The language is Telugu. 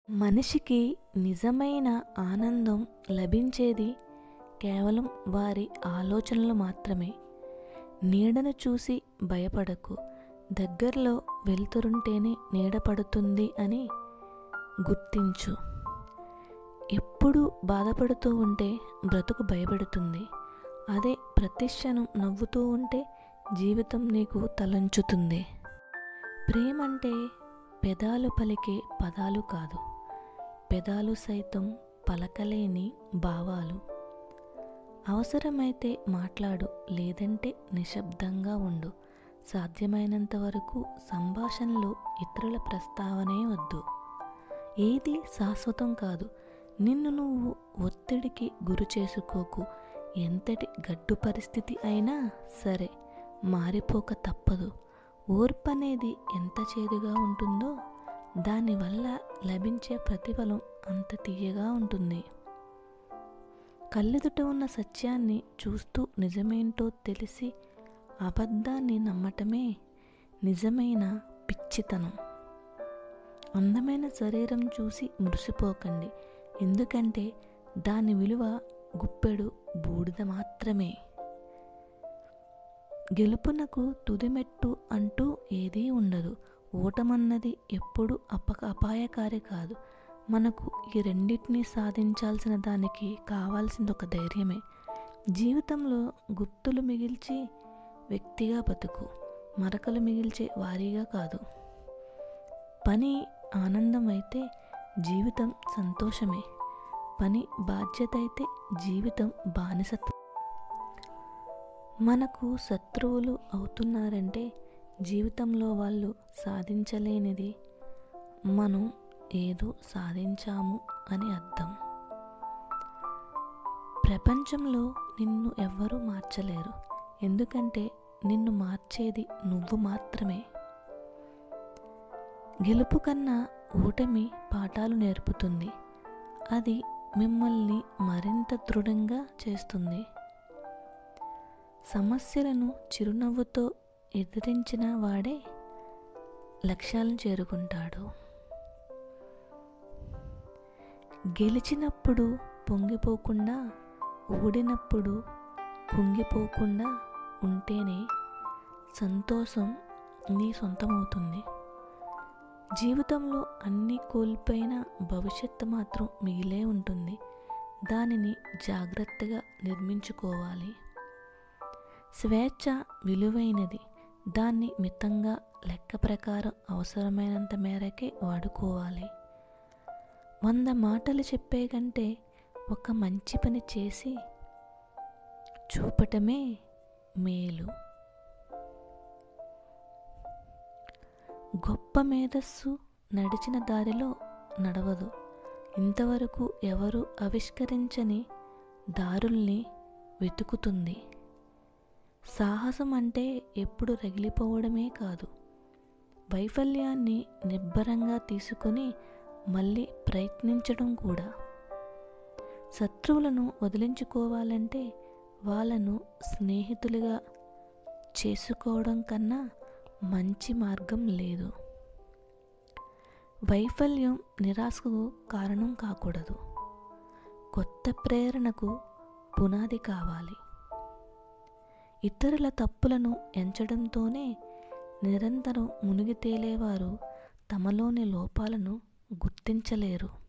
మనిషికి నిజమైన ఆనందం లభించేది కేవలం వారి ఆలోచనలు మాత్రమే నీడను చూసి భయపడకు దగ్గరలో వెలుతురుంటేనే నీడ పడుతుంది అని గుర్తించు ఎప్పుడు బాధపడుతూ ఉంటే బ్రతుకు భయపెడుతుంది అదే ప్రతిక్షణం నవ్వుతూ ఉంటే జీవితం నీకు తలంచుతుంది ప్రేమంటే పెదాలు పలికే పదాలు కాదు పెదాలు సైతం పలకలేని భావాలు అవసరమైతే మాట్లాడు లేదంటే నిశ్శబ్దంగా ఉండు సాధ్యమైనంత వరకు సంభాషణలో ఇతరుల ప్రస్తావనే వద్దు ఏది శాశ్వతం కాదు నిన్ను నువ్వు ఒత్తిడికి గురి చేసుకోకు ఎంతటి గడ్డు పరిస్థితి అయినా సరే మారిపోక తప్పదు ఓర్పు అనేది ఎంత చేదుగా ఉంటుందో దానివల్ల లభించే ప్రతిఫలం అంత తీయగా ఉంటుంది కళ్ళెదుట ఉన్న సత్యాన్ని చూస్తూ నిజమేంటో తెలిసి అబద్ధాన్ని నమ్మటమే నిజమైన పిచ్చితనం అందమైన శరీరం చూసి మురిసిపోకండి ఎందుకంటే దాని విలువ గుప్పెడు బూడిద మాత్రమే గెలుపునకు తుదిమెట్టు అంటూ ఏదీ ఉండదు ఓటమన్నది ఎప్పుడు అపక అపాయకారి కాదు మనకు ఈ రెండింటినీ సాధించాల్సిన దానికి కావాల్సింది ఒక ధైర్యమే జీవితంలో గుర్తులు మిగిల్చి వ్యక్తిగా బతుకు మరకలు మిగిల్చే వారీగా కాదు పని ఆనందం అయితే జీవితం సంతోషమే పని బాధ్యత అయితే జీవితం బానిసత్వం మనకు శత్రువులు అవుతున్నారంటే జీవితంలో వాళ్ళు సాధించలేనిది మనం ఏదో సాధించాము అని అర్థం ప్రపంచంలో నిన్ను ఎవ్వరూ మార్చలేరు ఎందుకంటే నిన్ను మార్చేది నువ్వు మాత్రమే గెలుపు కన్నా ఓటమి పాఠాలు నేర్పుతుంది అది మిమ్మల్ని మరింత దృఢంగా చేస్తుంది సమస్యలను చిరునవ్వుతో ఎదిరించిన వాడే లక్ష్యాలను చేరుకుంటాడు గెలిచినప్పుడు పొంగిపోకుండా ఓడినప్పుడు కుంగిపోకుండా ఉంటేనే సంతోషం నీ సొంతమవుతుంది జీవితంలో అన్ని కోల్పోయిన భవిష్యత్తు మాత్రం మిగిలే ఉంటుంది దానిని జాగ్రత్తగా నిర్మించుకోవాలి స్వేచ్ఛ విలువైనది దాన్ని మితంగా లెక్క ప్రకారం అవసరమైనంత మేరకే వాడుకోవాలి వంద మాటలు చెప్పే కంటే ఒక మంచి పని చేసి చూపటమే మేలు గొప్ప మేధస్సు నడిచిన దారిలో నడవదు ఇంతవరకు ఎవరు ఆవిష్కరించని దారుల్ని వెతుకుతుంది సాహసం అంటే ఎప్పుడు రగిలిపోవడమే కాదు వైఫల్యాన్ని నిబ్బరంగా తీసుకొని మళ్ళీ ప్రయత్నించడం కూడా శత్రువులను వదిలించుకోవాలంటే వాళ్ళను స్నేహితులుగా చేసుకోవడం కన్నా మంచి మార్గం లేదు వైఫల్యం నిరాశకు కారణం కాకూడదు కొత్త ప్రేరణకు పునాది కావాలి ఇతరుల తప్పులను ఎంచడంతోనే నిరంతరం మునిగి తేలేవారు తమలోని లోపాలను గుర్తించలేరు